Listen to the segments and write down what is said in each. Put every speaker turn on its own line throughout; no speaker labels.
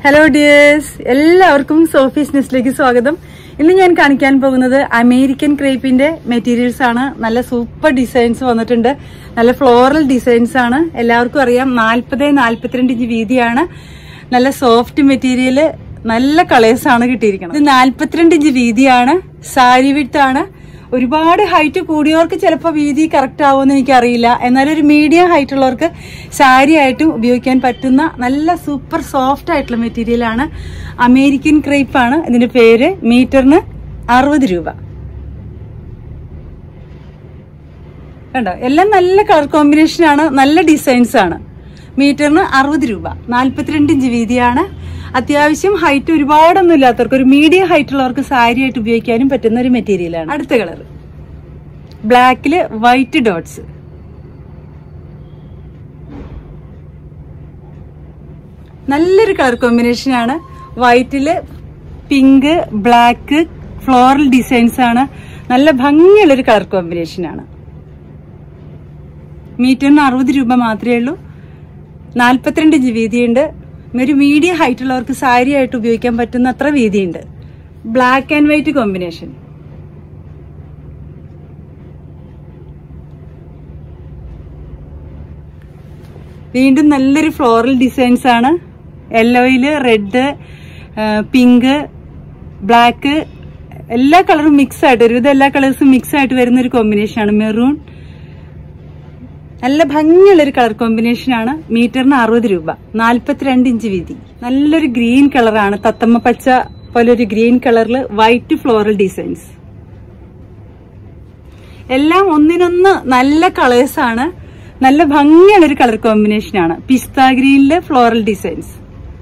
hello dears എല്ലാവർക്കും Sophie's നെസ്റ്റിലേക്ക് സ്വാഗതം ഇന്ന് ഞാൻ കാണിക്കാൻ പോകുന്നത് അമേരിക്കൻ ക്രേപ്പിന്റെ മെറ്റീരിയൽസ് ആണ് നല്ല സൂപ്പർ ഡിസൈൻസ് വന്നിട്ടുണ്ട് നല്ല ഫ്ലോറൽ ഡിസൈൻസ് ആണ് എല്ലാവർക്കും അറിയാം നാൽപ്പത് നാൽപ്പത്തിരണ്ട് ഇഞ്ച് വീതിയാണ് നല്ല സോഫ്റ്റ് മെറ്റീരിയല് നല്ല കളേഴ്സ് ആണ് കിട്ടിയിരിക്കുന്നത് ഇത് നാൽപ്പത്തിരണ്ട് ഇഞ്ച് വീതിയാണ് സാരി വിട്ടാണ് ഒരുപാട് ഹൈറ്റ് കൂടിയവർക്ക് ചിലപ്പോൾ വീതി കറക്റ്റ് ആവുമെന്ന് എനിക്കറിയില്ല എന്നാൽ ഒരു മീഡിയം ഹൈറ്റ് ഉള്ളവർക്ക് സാരി ആയിട്ടും ഉപയോഗിക്കാൻ പറ്റുന്ന നല്ല സൂപ്പർ സോഫ്റ്റ് ആയിട്ടുള്ള മെറ്റീരിയൽ ആണ് അമേരിക്കൻ ക്രേപ്പ് ആണ് ഇതിന്റെ പേര് മീറ്ററിന് അറുപത് രൂപ കണ്ടോ എല്ലാം നല്ല കളർ കോമ്പിനേഷൻ ആണ് നല്ല ഡിസൈൻസ് ആണ് മീറ്ററിന് അറുപത് രൂപ നാൽപ്പത്തിരണ്ട് ഇഞ്ച് വീതിയാണ് അത്യാവശ്യം ഹൈറ്റ് ഒരുപാടൊന്നും ഇല്ലാത്തവർക്ക് ഒരു മീഡിയം ഹൈറ്റ് ഉള്ളവർക്ക് സാരി ആയിട്ട് ഉപയോഗിക്കാനും പറ്റുന്ന ഒരു മെറ്റീരിയലാണ് അടുത്ത കളർ ബ്ലാക്കില് വൈറ്റ് ഡോട്ട്സ് നല്ലൊരു കളർ കോമ്പിനേഷൻ ആണ് വൈറ്റില് പിങ്ക് ബ്ലാക്ക് ഫ്ലോറൽ ഡിസൈൻസ് ആണ് നല്ല ഭംഗിയുള്ള ഒരു കളർ കോമ്പിനേഷൻ ആണ് മീറ്ററിന് അറുപത് രൂപ മാത്രമേ ഉള്ളൂ നാൽപ്പത്തിരണ്ട് ഇഞ്ച് വീതിയുണ്ട് ഒരു മീഡിയം ഹൈറ്റ് ഉള്ളവർക്ക് സാരി ആയിട്ട് ഉപയോഗിക്കാൻ പറ്റുന്ന അത്ര വീതിയുണ്ട് ബ്ലാക്ക് ആൻഡ് വൈറ്റ് കോമ്പിനേഷൻ വീണ്ടും നല്ലൊരു ഫ്ലോറൽ ഡിസൈൻസ് ആണ് യെല്ലോയില് റെഡ് പിങ്ക് ബ്ലാക്ക് എല്ലാ കളറും മിക്സ് ആയിട്ട് ഒരുവിധം എല്ലാ കളേഴ്സും മിക്സ് ആയിട്ട് വരുന്ന ഒരു കോമ്പിനേഷൻ ആണ് മെറൂൺ നല്ല ഭംഗിയുള്ള ഒരു കളർ കോമ്പിനേഷൻ ആണ് മീറ്ററിന് അറുപത് രൂപ നാൽപ്പത്തിരണ്ട് ഇഞ്ച് വീതി നല്ലൊരു ഗ്രീൻ കളറാണ് തത്തമ്മ പച്ച പോലെ ഒരു ഗ്രീൻ കളറിൽ വൈറ്റ് ഫ്ലോറൽ ഡിസൈൻസ് എല്ലാം ഒന്നിനൊന്ന് നല്ല കളേഴ്സ് ആണ് നല്ല ഭംഗിയുള്ള ഒരു കളർ കോമ്പിനേഷൻ ആണ് പിസ്ത ഗ്രീനില് ഫ്ലോറൽ ഡിസൈൻസ്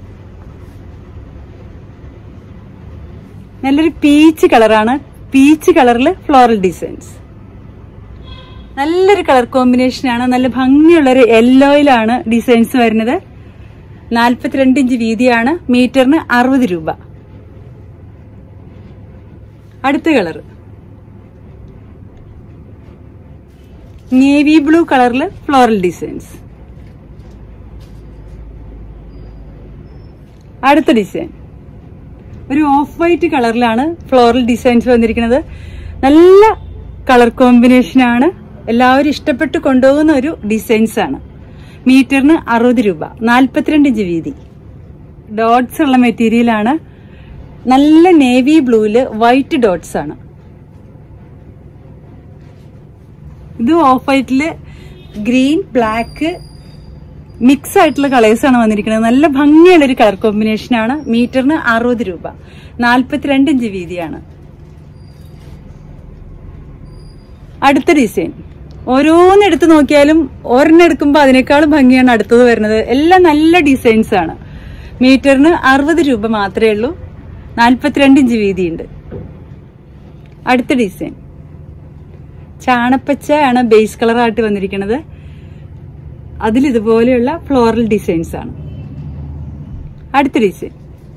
നല്ലൊരു പീച്ച് കളറാണ് പീച്ച് കളറിൽ ഫ്ലോറൽ ഡിസൈൻസ് നല്ലൊരു കളർ കോമ്പിനേഷൻ ആണ് നല്ല ഭംഗിയുള്ള ഒരു യെല്ലോയിലാണ് ഡിസൈൻസ് വരുന്നത് നാൽപ്പത്തിരണ്ട് ഇഞ്ച് വീതിയാണ് മീറ്ററിന് അറുപത് രൂപ അടുത്ത കളർ നേവി ബ്ലൂ കളറിൽ ഫ്ലോറൽ ഡിസൈൻസ് അടുത്ത ഡിസൈൻ ഒരു ഓഫ് വൈറ്റ് കളറിലാണ് ഫ്ലോറൽ ഡിസൈൻസ് വന്നിരിക്കുന്നത് നല്ല കളർ കോമ്പിനേഷൻ ആണ് എല്ലാവരും ഇഷ്ടപ്പെട്ട് കൊണ്ടുപോകുന്ന ഒരു ഡിസൈൻസ് ആണ് മീറ്ററിന് അറുപത് രൂപ നാൽപ്പത്തിരണ്ട് ഇഞ്ച് വീതി ഡോട്ട്സ് ഉള്ള മെറ്റീരിയൽ ആണ് നല്ല നേവി ബ്ലൂവില് വൈറ്റ് ഡോട്ട്സ് ആണ് ഇത് ഓഫ് വൈറ്റില് ഗ്രീൻ ബ്ലാക്ക് മിക്സ് ആയിട്ടുള്ള കളേഴ്സ് ആണ് വന്നിരിക്കുന്നത് നല്ല ഭംഗിയുള്ള ഒരു കളർ കോമ്പിനേഷൻ ആണ് മീറ്ററിന് അറുപത് രൂപ നാൽപ്പത്തിരണ്ട് ഇഞ്ച് വീതിയാണ് അടുത്ത ഡിസൈൻ ഓരോന്നെടുത്ത് നോക്കിയാലും ഒരെണ്ണം എടുക്കുമ്പോൾ അതിനേക്കാളും ഭംഗിയാണ് അടുത്തത് വരുന്നത് എല്ലാം നല്ല ഡിസൈൻസ് ആണ് മീറ്ററിന് അറുപത് രൂപ മാത്രമേ ഉള്ളൂ നാൽപ്പത്തിരണ്ട് ഇഞ്ച് വീതിയുണ്ട് അടുത്ത ഡിസൈൻ ചാണപ്പച്ചയാണ് ബേസ് കളറായിട്ട് വന്നിരിക്കുന്നത് അതിൽ ഇതുപോലെയുള്ള ഫ്ലോറൽ ഡിസൈൻസ് ആണ് അടുത്ത ഡിസൈൻ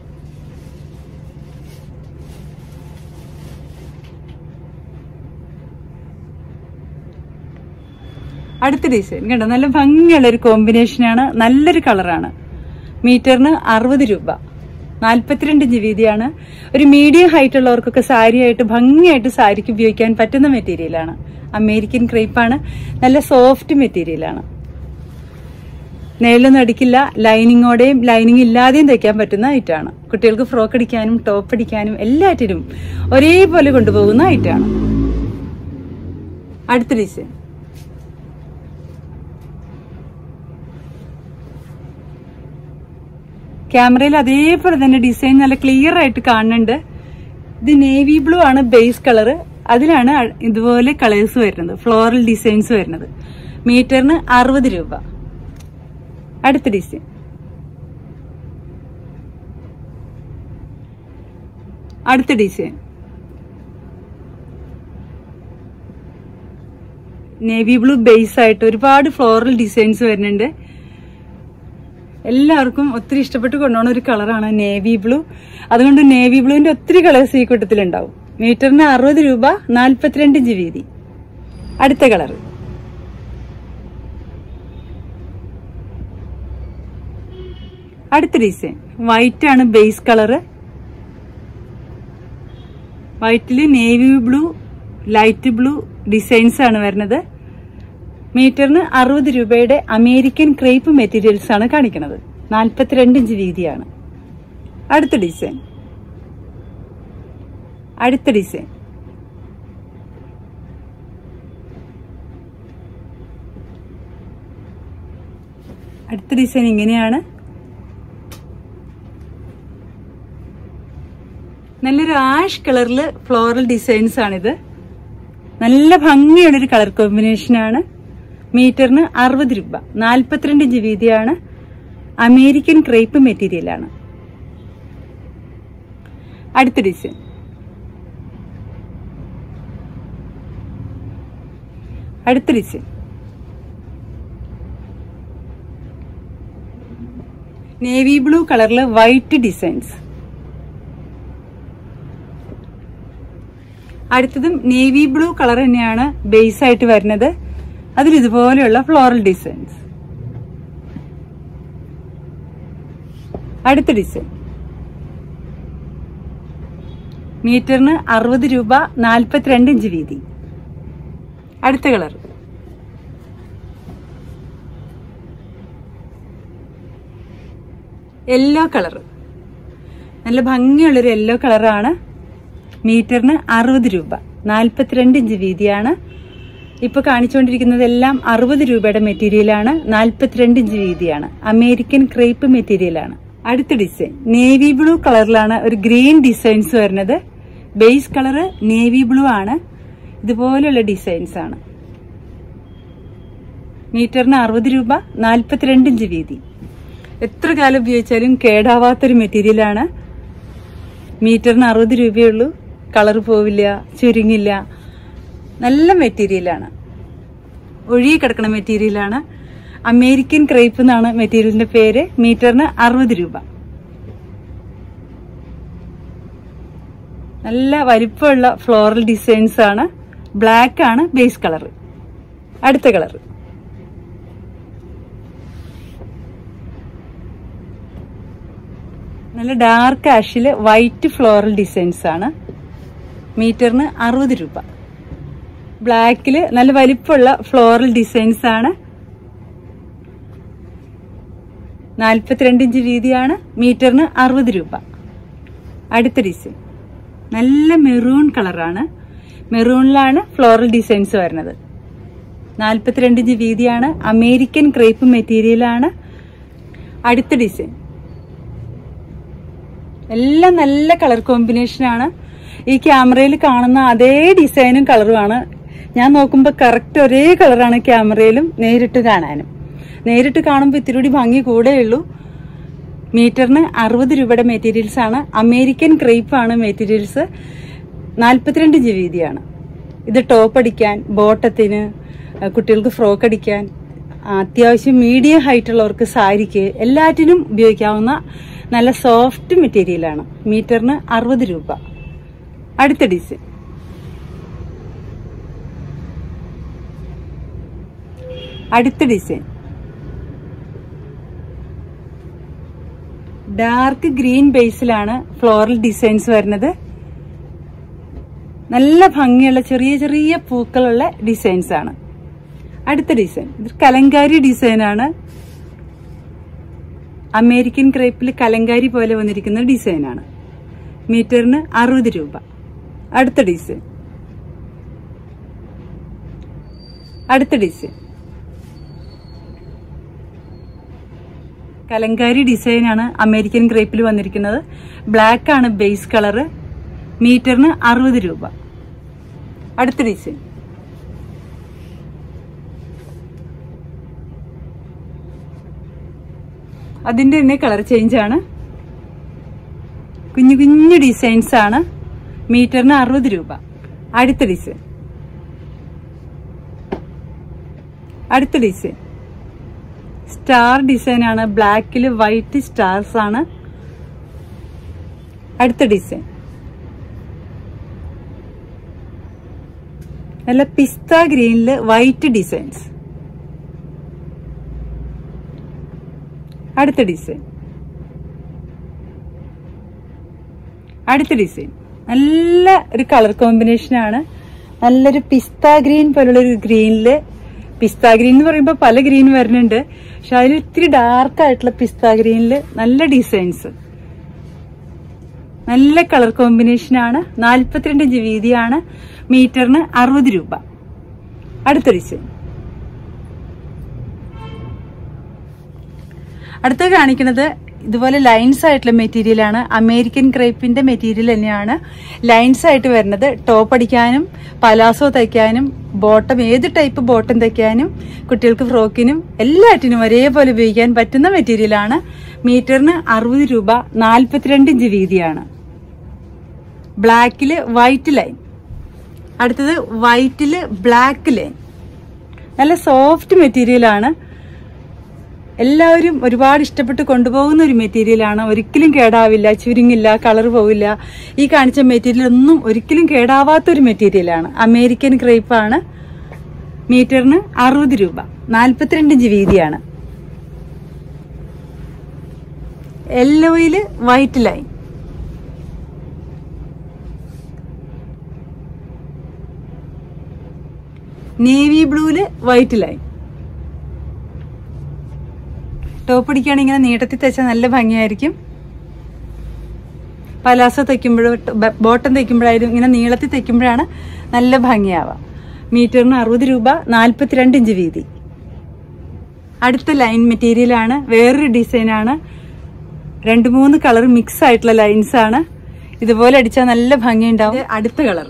അടുത്ത ഡിസൈൻ കണ്ടോ നല്ല ഭംഗിയുള്ള ഒരു കോമ്പിനേഷനാണ് നല്ലൊരു കളറാണ് മീറ്ററിന് അറുപത് രൂപ നാൽപ്പത്തിരണ്ട് ഇഞ്ച് വീതിയാണ് ഒരു മീഡിയം ഹൈറ്റ് ഉള്ളവർക്കൊക്കെ സാരി ആയിട്ട് ഭംഗിയായിട്ട് സാരിക്ക് ഉപയോഗിക്കാൻ പറ്റുന്ന മെറ്റീരിയലാണ് അമേരിക്കൻ ക്രേപ്പാണ് നല്ല സോഫ്റ്റ് മെറ്റീരിയലാണ് നെയിലൊന്നും അടിക്കില്ല ലൈനിങ്ങോടെയും ലൈനിങ് ഇല്ലാതെയും തയ്ക്കാൻ പറ്റുന്ന ഐറ്റാണ് കുട്ടികൾക്ക് ഫ്രോക്ക് അടിക്കാനും ടോപ്പ് അടിക്കാനും എല്ലാറ്റിനും ഒരേപോലെ കൊണ്ടുപോകുന്ന ഐറ്റാണ് അടുത്ത ഡിസൈൻ ക്യാമറയിൽ അതേപോലെ തന്നെ ഡിസൈൻ നല്ല ക്ലിയർ ആയിട്ട് കാണുന്നുണ്ട് ഇത് നേവി ബ്ലൂ ആണ് ബേസ് കളർ അതിലാണ് ഇതുപോലെ കളേഴ്സ് വരുന്നത് ഫ്ലോറൽ ഡിസൈൻസ് വരുന്നത് മീറ്ററിന് അറുപത് രൂപ അടുത്ത ഡിസൈൻ അടുത്ത ഡിസൈൻ നേവി ബ്ലൂ ബേസ് ആയിട്ട് ഒരുപാട് ഫ്ലോറൽ ഡിസൈൻസ് വരുന്നുണ്ട് എല്ലാവർക്കും ഒത്തിരി ഇഷ്ടപ്പെട്ട് കൊണ്ടുപോകുന്ന ഒരു കളറാണ് നേവി ബ്ലൂ അതുകൊണ്ട് നേവി ബ്ലൂവിന്റെ ഒത്തിരി കളേഴ്സ് ഈ കൂട്ടത്തിലുണ്ടാവും മീറ്ററിന് അറുപത് രൂപ നാൽപ്പത്തിരണ്ട് ഇഞ്ച് വീതി അടുത്ത കളർ അടുത്ത ഡിസൈൻ വൈറ്റ് ആണ് ബേസ് കളറ് വൈറ്റില് navy blue light blue designs ആണ് വരുന്നത് മീറ്ററിന് അറുപത് രൂപയുടെ അമേരിക്കൻ ക്രേപ്പ് മെറ്റീരിയൽസ് ആണ് കാണിക്കുന്നത് നാൽപ്പത്തിരണ്ട് ഇഞ്ച് വീതിയാണ് അടുത്ത ഡിസൈൻ അടുത്ത ഡിസൈൻ അടുത്ത ഡിസൈൻ ഇങ്ങനെയാണ് നല്ലൊരു ആഷ് കളറിൽ ഫ്ലോറൽ ഡിസൈൻസ് ആണിത് നല്ല ഭംഗിയുള്ളൊരു കളർ കോമ്പിനേഷൻ ആണ് മീറ്ററിന് അറുപത് രൂപ നാൽപ്പത്തിരണ്ട് ഇഞ്ച് വീതിയാണ് അമേരിക്കൻ ക്രേപ്പ് മെറ്റീരിയൽ ആണ് അടുത്ത ഡിസൈൻ അടുത്ത ഡിസൈൻ നേവി ബ്ലൂ കളറിൽ വൈറ്റ് ഡിസൈൻസ് അടുത്തതും നേവി ബ്ലൂ കളർ തന്നെയാണ് ബേസ് ആയിട്ട് വരുന്നത് അതിൽ ഇതുപോലെയുള്ള ഫ്ലോറൽ ഡിസൈൻസ് അടുത്ത ഡിസൈൻ മീറ്ററിന് അറുപത് രൂപ നാൽപ്പത്തിരണ്ട് ഇഞ്ച് വീതി അടുത്ത കളർ യെല്ലോ കളർ നല്ല ഭംഗിയുള്ളൊരു യെല്ലോ കളറാണ് മീറ്ററിന് അറുപത് രൂപ നാൽപ്പത്തിരണ്ട് ഇഞ്ച് വീതിയാണ് ഇപ്പൊ കാണിച്ചുകൊണ്ടിരിക്കുന്നതെല്ലാം അറുപത് രൂപയുടെ മെറ്റീരിയലാണ് നാൽപ്പത്തിരണ്ട് ഇഞ്ച് വീതിയാണ് അമേരിക്കൻ ക്രേപ്പ് മെറ്റീരിയലാണ് അടുത്ത ഡിസൈൻ നേവി ബ്ലൂ കളറിലാണ് ഒരു ഗ്രീൻ ഡിസൈൻസ് വരുന്നത് ബേസ് കളറ് നേവി ബ്ലൂ ആണ് ഇതുപോലെയുള്ള ഡിസൈൻസ് ആണ് മീറ്ററിന് അറുപത് രൂപ നാൽപ്പത്തിരണ്ട് ഇഞ്ച് വീതി എത്ര കാലം ഉപയോഗിച്ചാലും കേടാവാത്തൊരു മെറ്റീരിയലാണ് മീറ്ററിന് അറുപത് രൂപയുള്ളൂ കളർ പോവില്ല ചുരുങ്ങില്ല നല്ല മെറ്റീരിയലാണ് ഒഴുകി കിടക്കുന്ന മെറ്റീരിയലാണ് അമേരിക്കൻ ക്രേപ്പ് എന്നാണ് മെറ്റീരിയലിന്റെ പേര് മീറ്ററിന് അറുപത് രൂപ നല്ല വലിപ്പമുള്ള ഫ്ലോറൽ ഡിസൈൻസ് ആണ് ബ്ലാക്ക് ആണ് ബേസ് കളർ അടുത്ത കളർ നല്ല ഡാർക്ക് ആഷില് വൈറ്റ് ഫ്ലോറൽ ഡിസൈൻസ് ആണ് മീറ്ററിന് അറുപത് രൂപ ബ്ലാക്കില് നല്ല വലിപ്പമുള്ള ഫ്ലോറൽ ഡിസൈൻസ് ആണ് നാൽപ്പത്തിരണ്ട് ഇഞ്ച് വീതിയാണ് മീറ്ററിന് അറുപത് രൂപ അടുത്ത ഡിസൈൻ നല്ല മെറൂൺ കളറാണ് മെറൂണിലാണ് ഫ്ലോറൽ ഡിസൈൻസ് വരുന്നത് നാൽപ്പത്തിരണ്ട് ഇഞ്ച് വീതിയാണ് അമേരിക്കൻ ക്രേപ്പ് മെറ്റീരിയലാണ് അടുത്ത ഡിസൈൻ എല്ലാം നല്ല കളർ കോമ്പിനേഷൻ ആണ് ഈ ക്യാമറയിൽ കാണുന്ന അതേ ഡിസൈനും കളറുമാണ് ഞാൻ നോക്കുമ്പോൾ കറക്റ്റ് ഒരേ കളറാണ് ക്യാമറയിലും നേരിട്ട് കാണാനും നേരിട്ട് കാണുമ്പോൾ ഇത്തിരി കൂടി ഭംഗി കൂടെയുള്ളൂ മീറ്ററിന് അറുപത് രൂപയുടെ മെറ്റീരിയൽസ് ആണ് അമേരിക്കൻ ക്രേപ്പ് ആണ് മെറ്റീരിയൽസ് നാൽപ്പത്തിരണ്ട് ഇഞ്ച് വീതിയാണ് ഇത് ടോപ്പ് അടിക്കാൻ ബോട്ടത്തിന് അഹ് കുട്ടികൾക്ക് ഫ്രോക്ക് അടിക്കാൻ അത്യാവശ്യം മീഡിയം ഹൈറ്റ് ഉള്ളവർക്ക് സാരിക്ക് എല്ലാറ്റിനും ഉപയോഗിക്കാവുന്ന നല്ല സോഫ്റ്റ് മെറ്റീരിയലാണ് മീറ്ററിന് അറുപത് രൂപ അടുത്ത ഡിസൈൻ അടുത്ത ഡിസൈൻ ഡാർക്ക് ഗ്രീൻ ബേസിലാണ് ഫ്ലോറൽ ഡിസൈൻസ് വരുന്നത് നല്ല ഭംഗിയുള്ള ചെറിയ ചെറിയ പൂക്കളുള്ള ഡിസൈൻസ് ആണ് അടുത്ത ഡിസൈൻ ഇത് കലങ്കാരി ഡിസൈൻ ആണ് അമേരിക്കൻ ക്രേപ്പിൽ കലങ്കാരി പോലെ വന്നിരിക്കുന്ന ഡിസൈൻ ആണ് മീറ്ററിന് അറുപത് രൂപ അടുത്ത ഡിസൈൻ അടുത്ത ഡിസൈൻ കലങ്കാരി ഡിസൈൻ ആണ് അമേരിക്കൻ ക്രേപ്പിൽ വന്നിരിക്കുന്നത് ബ്ലാക്ക് ആണ് ബേസ് കളറ് മീറ്ററിന് അറുപത് രൂപ അടുത്ത ഡിസൈൻ അതിന്റെ തന്നെ കളർ ചേഞ്ച് ആണ് കുഞ്ഞു കുഞ്ഞു ഡിസൈൻസ് ആണ് മീറ്ററിന് അറുപത് രൂപ അടുത്ത ഡിസൈൻ അടുത്ത ഡിസൈൻ സ്റ്റാർ ഡിസൈൻ ആണ് ബ്ലാക്കിൽ വൈറ്റ് സ്റ്റാർസ് ആണ് അടുത്ത ഡിസൈൻ നല്ല പിസ്ത ഗ്രീനില് വൈറ്റ് ഡിസൈൻസ് അടുത്ത ഡിസൈൻ അടുത്ത ഡിസൈൻ നല്ല ഒരു കളർ കോമ്പിനേഷൻ ആണ് നല്ലൊരു പിസ്ത ഗ്രീൻ പോലുള്ള ഒരു ഗ്രീനില് പിസ്ത ഗ്രീൻ എന്ന് പറയുമ്പോൾ പല ഗ്രീൻ വരുന്നുണ്ട് പക്ഷെ അതിൽ ഇത്തിരി ഡാർക്ക് ആയിട്ടുള്ള പിസ്ത ഗ്രീനില് നല്ല ഡിസൈൻസ് നല്ല കളർ കോമ്പിനേഷൻ ആണ് നാൽപ്പത്തിരണ്ട് ഇഞ്ച് വീതിയാണ് മീറ്ററിന് അറുപത് രൂപ അടുത്ത ഡിസൈൻ അടുത്ത കാണിക്കുന്നത് ഇതുപോലെ ലൈൻസ് ആയിട്ടുള്ള മെറ്റീരിയൽ ആണ് അമേരിക്കൻ ക്രേപ്പിന്റെ മെറ്റീരിയൽ തന്നെയാണ് ലൈൻസ് ആയിട്ട് വരുന്നത് ടോപ്പ് അടിക്കാനും പലാസോ തയ്ക്കാനും ബോട്ടം ഏത് ടൈപ്പ് ബോട്ടം തയ്ക്കാനും കുട്ടികൾക്ക് ഫ്രോക്കിനും എല്ലാറ്റിനും ഒരേപോലെ ഉപയോഗിക്കാൻ പറ്റുന്ന മെറ്റീരിയൽ ആണ് മീറ്ററിന് അറുപത് രൂപ നാൽപ്പത്തിരണ്ട് ഇഞ്ച് വീതിയാണ് ബ്ലാക്കില് വൈറ്റ് ലൈൻ അടുത്തത് വൈറ്റില് ബ്ലാക്ക് ലൈൻ നല്ല സോഫ്റ്റ് മെറ്റീരിയൽ ആണ് എല്ലാവരും ഒരുപാട് ഇഷ്ടപ്പെട്ട് കൊണ്ടുപോകുന്ന ഒരു മെറ്റീരിയലാണ് ഒരിക്കലും കേടാവില്ല ചുരുങ്ങില്ല കളർ പോവില്ല ഈ കാണിച്ച മെറ്റീരിയൽ ഒന്നും ഒരിക്കലും കേടാവാത്ത ഒരു മെറ്റീരിയലാണ് അമേരിക്കൻ ക്രേപ്പ് ആണ് മീറ്ററിന് അറുപത് രൂപ നാൽപ്പത്തിരണ്ട് ഇഞ്ച് വീതിയാണ് യെല്ലോയില് വൈറ്റ് ലൈൻ നേവി ബ്ലൂവില് വൈറ്റ് ലൈൻ ടോപ്പ് അടിക്കുകയാണെങ്കിൽ ഇങ്ങനെ നീട്ടത്തിൽ തയ്ച്ചാൽ നല്ല ഭംഗിയായിരിക്കും പലാസ തയ്ക്കുമ്പോഴോ ബോട്ടം തയ്ക്കുമ്പോഴായാലും ഇങ്ങനെ നീളത്തിൽ തയ്ക്കുമ്പോഴാണ് നല്ല ഭംഗിയാവുക മീറ്ററിന് അറുപത് രൂപ നാൽപ്പത്തിരണ്ട് ഇഞ്ച് വീതി അടുത്ത ലൈൻ മെറ്റീരിയലാണ് വേറൊരു ഡിസൈനാണ് രണ്ട് മൂന്ന് കളർ മിക്സ് ആയിട്ടുള്ള ലൈൻസ് ആണ് ഇതുപോലെ അടിച്ചാൽ നല്ല ഭംഗിയുണ്ടാവും ഇത് അടുത്ത കളർ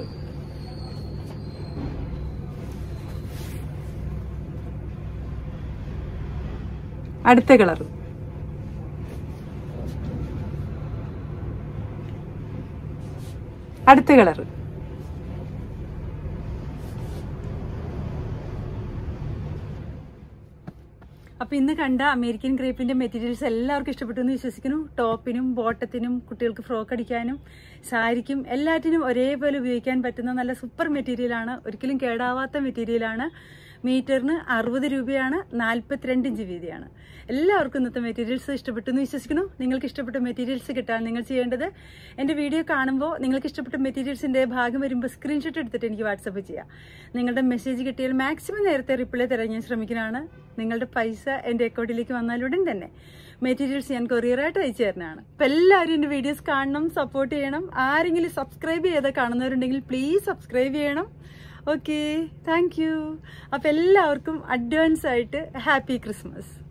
അടുത്ത കളർ അടുത്ത കളർ അപ്പൊ ഇന്ന് കണ്ട അമേരിക്കൻ ക്രേപ്പിന്റെ മെറ്റീരിയൽസ് എല്ലാവർക്കും ഇഷ്ടപ്പെട്ടു എന്ന് വിശ്വസിക്കുന്നു ടോപ്പിനും ബോട്ടത്തിനും കുട്ടികൾക്ക് ഫ്രോക്ക് അടിക്കാനും സാരിക്കും എല്ലാറ്റിനും ഒരേപോലെ ഉപയോഗിക്കാൻ പറ്റുന്ന നല്ല സൂപ്പർ മെറ്റീരിയലാണ് ഒരിക്കലും കേടാവാത്ത മെറ്റീരിയലാണ് മീറ്ററിന് അറുപത് രൂപയാണ് നാൽപ്പത്തിരണ്ട് ഇഞ്ച് വീതിയാണ് എല്ലാവർക്കും ഇന്നത്തെ മെറ്റീരിയൽസ് ഇഷ്ടപ്പെട്ടു എന്ന് വിശ്വസിക്കുന്നു നിങ്ങൾക്ക് ഇഷ്ടപ്പെട്ട മെറ്റീരിയൽസ് കിട്ടാൻ നിങ്ങൾ ചെയ്യേണ്ടത് എൻ്റെ വീഡിയോ കാണുമ്പോൾ നിങ്ങൾക്ക് ഇഷ്ടപ്പെട്ട മെറ്റീരിയൽസിൻ്റെ ഭാഗം വരുമ്പോൾ സ്ക്രീൻഷോട്ട് എടുത്തിട്ട് എനിക്ക് വാട്സപ്പ് ചെയ്യാം നിങ്ങളുടെ മെസ്സേജ് കിട്ടിയാൽ മാക്സിമം നേരത്തെ റിപ്ലൈ തരാൻ ഞാൻ ശ്രമിക്കുന്നതാണ് നിങ്ങളുടെ പൈസ എൻ്റെ അക്കൗണ്ടിലേക്ക് വന്നാലുടൻ തന്നെ മെറ്റീരിയൽസ് ഞാൻ കൊറിയറായിട്ട് അയച്ചു തരുന്നതാണ് അപ്പം എല്ലാവരും എൻ്റെ വീഡിയോസ് കാണണം സപ്പോർട്ട് ചെയ്യണം ആരെങ്കിലും സബ്സ്ക്രൈബ് ചെയ്ത് കാണുന്നവരുണ്ടെങ്കിൽ പ്ലീസ് സബ്സ്ക്രൈബ് ചെയ്യണം ഓക്കെ താങ്ക് യു അപ്പം എല്ലാവർക്കും അഡ്വാൻസ് ആയിട്ട് ഹാപ്പി ക്രിസ്മസ്